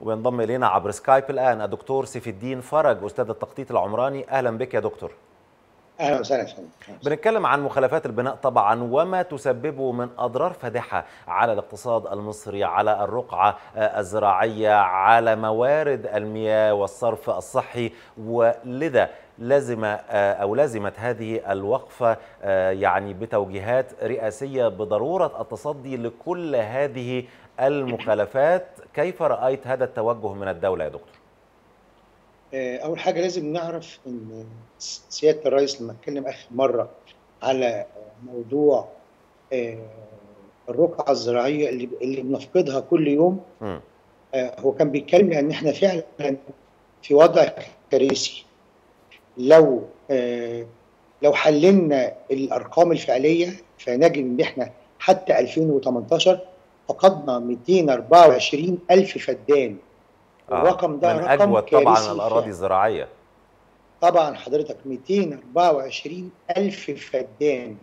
وينضم الينا عبر سكايب الان الدكتور سيف الدين فرج استاذ التخطيط العمراني اهلا بك يا دكتور اهلا وسهلا بنتكلم عن مخالفات البناء طبعا وما تسببه من اضرار فادحه على الاقتصاد المصري على الرقعه الزراعيه على موارد المياه والصرف الصحي ولذا لازم او لازمت هذه الوقفه يعني بتوجيهات رئاسيه بضروره التصدي لكل هذه المخالفات كيف رايت هذا التوجه من الدوله يا دكتور اول حاجه لازم نعرف ان سياده الرئيس لما اتكلم اخر مره على موضوع الرقعه الزراعيه اللي اللي بنفقدها كل يوم م. هو كان بيتكلم ان احنا فعلا في وضع كارثي لو لو حللنا الارقام الفعليه فنجد ان احنا حتى 2018 فقدنا 224 الف فدان آه. الرقم ده من رقم أجود طبعا الأراضي الزراعية طبعا حضرتك 224 ألف فدان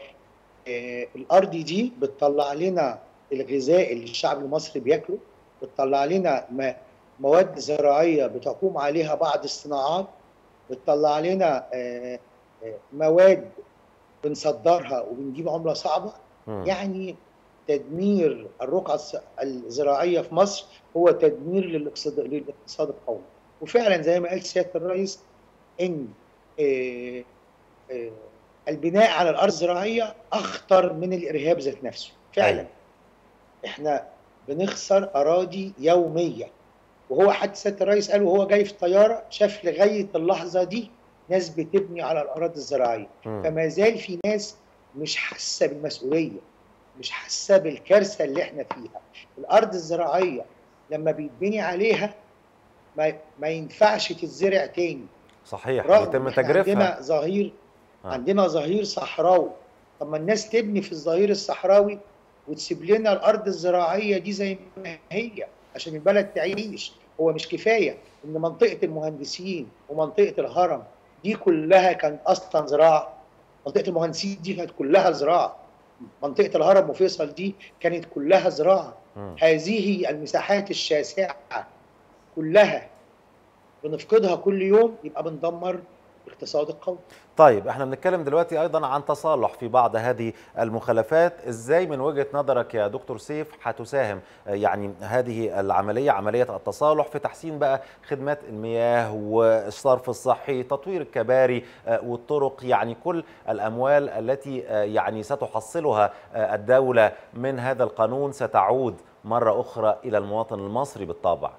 آه الأرض دي بتطلع لنا الغذاء اللي الشعب المصري بياكله بتطلع لنا مواد زراعية بتقوم عليها بعض الصناعات بتطلع لنا آه آه مواد بنصدرها وبنجيب عملة صعبة م. يعني تدمير الرقعة الزراعية في مصر هو تدمير للاقتصاد للاقتصاد القومي وفعلا زي ما قال سيادة الرئيس ان آآ آآ البناء على الارض الزراعية اخطر من الارهاب ذات نفسه فعلا احنا بنخسر اراضي يومية وهو حتى سيادة الرئيس قال وهو جاي في طيارة شاف لغاية اللحظة دي ناس بتبني على الاراضي الزراعية م. فما زال في ناس مش حاسة بالمسؤولية مش حاسه بالكارثه اللي احنا فيها الارض الزراعيه لما بيتبني عليها ما, ما ينفعش تتزرع تاني صحيح يتم تجريفها عندنا ظهير آه. عندنا ظهير صحراوي طب ما الناس تبني في الظهير الصحراوي وتسيب لنا الارض الزراعيه دي زي ما هي عشان البلد تعيش هو مش كفايه ان منطقه المهندسين ومنطقه الهرم دي كلها كانت اصلا زراعه منطقه المهندسين دي كانت كلها زراعه منطقه الهرم وفيصل دي كانت كلها زراعه م. هذه المساحات الشاسعه كلها بنفقدها كل يوم يبقى بندمر الاقتصاد القومي طيب احنا بنتكلم دلوقتي ايضا عن تصالح في بعض هذه المخالفات ازاي من وجهه نظرك يا دكتور سيف هتساهم يعني هذه العمليه عمليه التصالح في تحسين بقى خدمات المياه والصرف الصحي تطوير الكباري والطرق يعني كل الاموال التي يعني ستحصلها الدوله من هذا القانون ستعود مره اخرى الى المواطن المصري بالطبع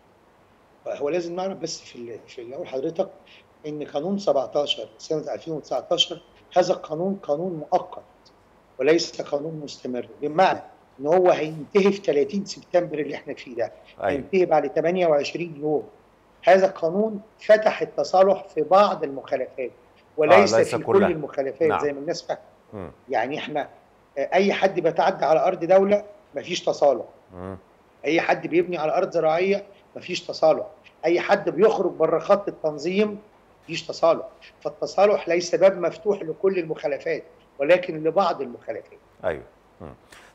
هو لازم نعرف بس في في الاول حضرتك ان قانون 17 سنه 2019 هذا القانون قانون مؤقت وليس قانون مستمر بمعنى ان هو هينتهي في 30 سبتمبر اللي احنا فيه ده أيوة. هينتهي بعد 28 يوم هذا القانون فتح التصالح في بعض المخالفات وليس آه في كلها. كل المخالفات نعم. زي ما الناس فاهمه يعني احنا اي حد بيتعدى على ارض دوله مفيش تصالح م. اي حد بيبني على ارض زراعيه مفيش تصالح اي حد بيخرج بره خط التنظيم مفيش تصالح فالتصالح ليس باب مفتوح لكل المخالفات ولكن لبعض المخالفات ايوه